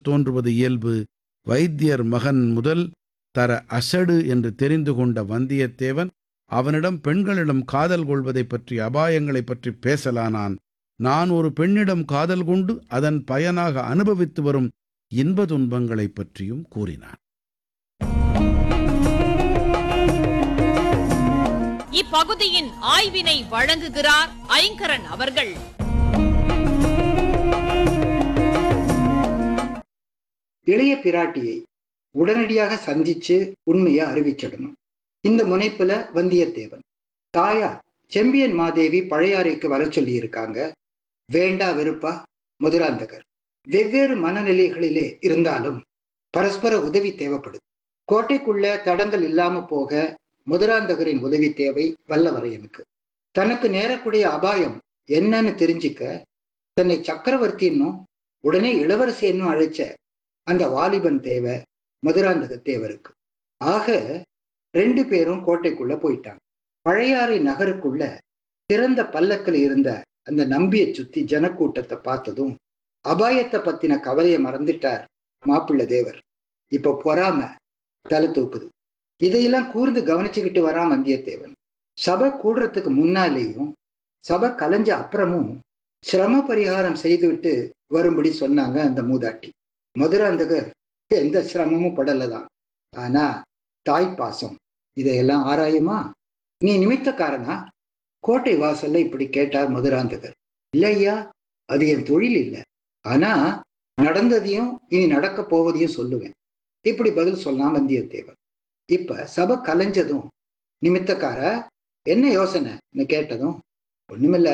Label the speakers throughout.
Speaker 1: தோன்றுவது இயல்பு வைத்தியர் மகன் முதல் தர அசடு என்று தெரிந்து கொண்ட வந்தியத்தேவன் அவனிடம் பெண்களிடம் காதல் கொள்வதைப் பற்றி அபாயங்களைப் பற்றி பேசலானான் நான் ஒரு பெண்ணிடம் காதல் கொண்டு அதன் பயனாக அனுபவித்து வரும் இன்ப துன்பங்களைப் பற்றியும் கூறினான்
Speaker 2: இப்பகுதியின் ஆய்வினை வழங்குகிறார் ஐங்கரன் அவர்கள்
Speaker 3: இளைய பிராட்டியை உடனடியாக சந்திச்சு உண்மையை அறிவிச்சிடணும் இந்த முனைப்புல வந்தியத்தேவன் தாயார் செம்பியன் மாதேவி பழையாறைக்கு வர சொல்லி இருக்காங்க வேண்டா வெறுப்பா மதுராந்தகர் வெவ்வேறு மனநிலைகளிலே இருந்தாலும் பரஸ்பர உதவி தேவைப்படுது கோட்டைக்குள்ள தடங்கள் இல்லாம போக மதுராந்தகரின் உதவி தேவை வல்லவரையனுக்கு தனக்கு நேரக்கூடிய அபாயம் என்னன்னு தெரிஞ்சுக்க தன்னை சக்கரவர்த்தின்னும் உடனே இளவரசி என்னும் அழைச்ச அந்த வாலிபன் தேவை மதுராந்தக தேவருக்கு ஆக ரெண்டு பேரும் கோட்டைக்குள்ள போயிட்டாங்க பழையாறை நகருக்குள்ள திறந்த பல்லக்கில் இருந்த அந்த நம்பியை சுத்தி ஜனக்கூட்டத்தை பார்த்ததும் அபாயத்தை பத்தின கவலையை மறந்துட்டார் மாப்பிள்ளை தேவர் இப்ப பொறாம தலை தூக்குது இதையெல்லாம் கூர்ந்து கவனிச்சுக்கிட்டு வரான் வந்தியத்தேவன் சபை கூடுறதுக்கு முன்னாலேயும் சபை கலைஞ்ச அப்புறமும் சிரம பரிகாரம் செய்துவிட்டு வரும்படி சொன்னாங்க அந்த மூதாட்டி மதுராந்தகர் எந்த சிரமமும் படலதான் ஆனா தாய் பாசம் இதையெல்லாம் ஆராயுமா நீ நிமித்தக்காரனா கோட்டை வாசல்ல இப்படி கேட்டார் மதுராந்தகர் இல்லையா அது என் தொழில் இல்லை ஆனா நடந்ததையும் இனி நடக்க போவதையும் சொல்லுவேன் இப்படி பதில் சொன்னான் வந்தியத்தேவன் இப்ப சபை கலைஞ்சதும் நிமித்தக்கார என்ன யோசனை கேட்டதும் ஒண்ணுமில்ல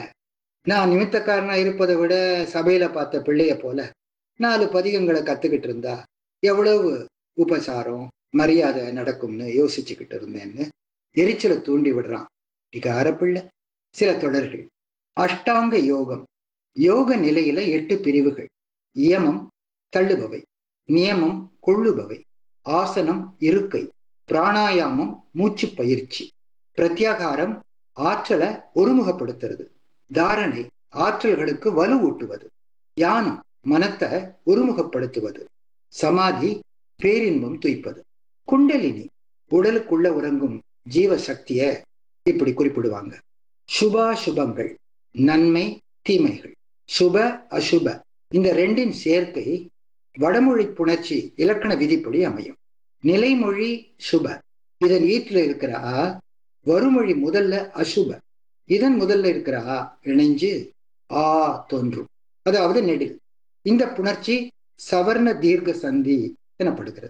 Speaker 3: நான் நிமித்தக்காரனா இருப்பதை விட சபையில பார்த்த பிள்ளைய போல நாலு பதிகங்களை கத்துக்கிட்டு இருந்தா எவ்வளவு உபசாரம் மரியாதை நடக்கும்னு யோசிச்சுக்கிட்டு இருந்தேன்னு எரிச்சலை தூண்டி விடுறான் இகார பிள்ளை சில தொடர்கள் அஷ்டாங்க யோகம் யோக நிலையில எட்டு பிரிவுகள் இயமம் தள்ளுபவை நியமம் கொள்ளுபவை ஆசனம் இருக்கை பிராணாயாமம் மூச்சு பயிற்சி பிரத்யாகாரம் ஆற்றலை ஒருமுகப்படுத்துறது தாரணை ஆற்றல்களுக்கு வலுவூட்டுவது தியானம் மனத்தை ஒருமுகப்படுத்துவது சமாதி பேரின்பம் துய்ப்பது குண்டலினி உடலுக்குள்ள உறங்கும் ஜீவ சக்திய இப்படி குறிப்பிடுவாங்க சுபா சுபங்கள் நன்மை தீமைகள் சுப அசுப இந்த ரெண்டின் சேர்க்கை வடமொழி புணர்ச்சி இலக்கண விதிப்படி அமையும் நிலைமொழி சுப இதன் ஈட்டில் இருக்கிற ஆ வருமொழி முதல்ல அசுப இதன் முதல்ல இருக்கிற ஆ இணைஞ்சு ஆ தோன்றும் அதாவது நெடில் இந்த புணர்ச்சி சவர்ண தீர்க்க சந்தி எனப்படுகிறது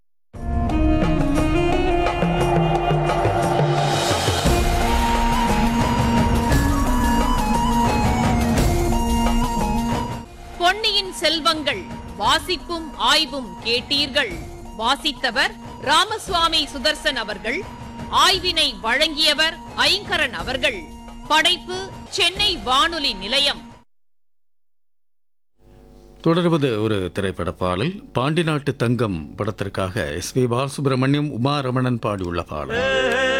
Speaker 2: பொன்னியின் செல்வங்கள் வாசிப்பும் ஆய்வும் கேட்டீர்கள் வாசித்தவர் ராமசுவாமி சுதர்சன் அவர்கள் ஆய்வினை வழங்கியவர் ஐங்கரன் அவர்கள் படைப்பு சென்னை வானொலி நிலையம்
Speaker 4: தொடர்வது ஒரு திரைப்பட பாடல் பாண்டி நாட்டு தங்கம் படத்திற்காக எஸ் பி பாலசுப்ரமணியம் உமா ரமணன் பாடியுள்ள பாடல்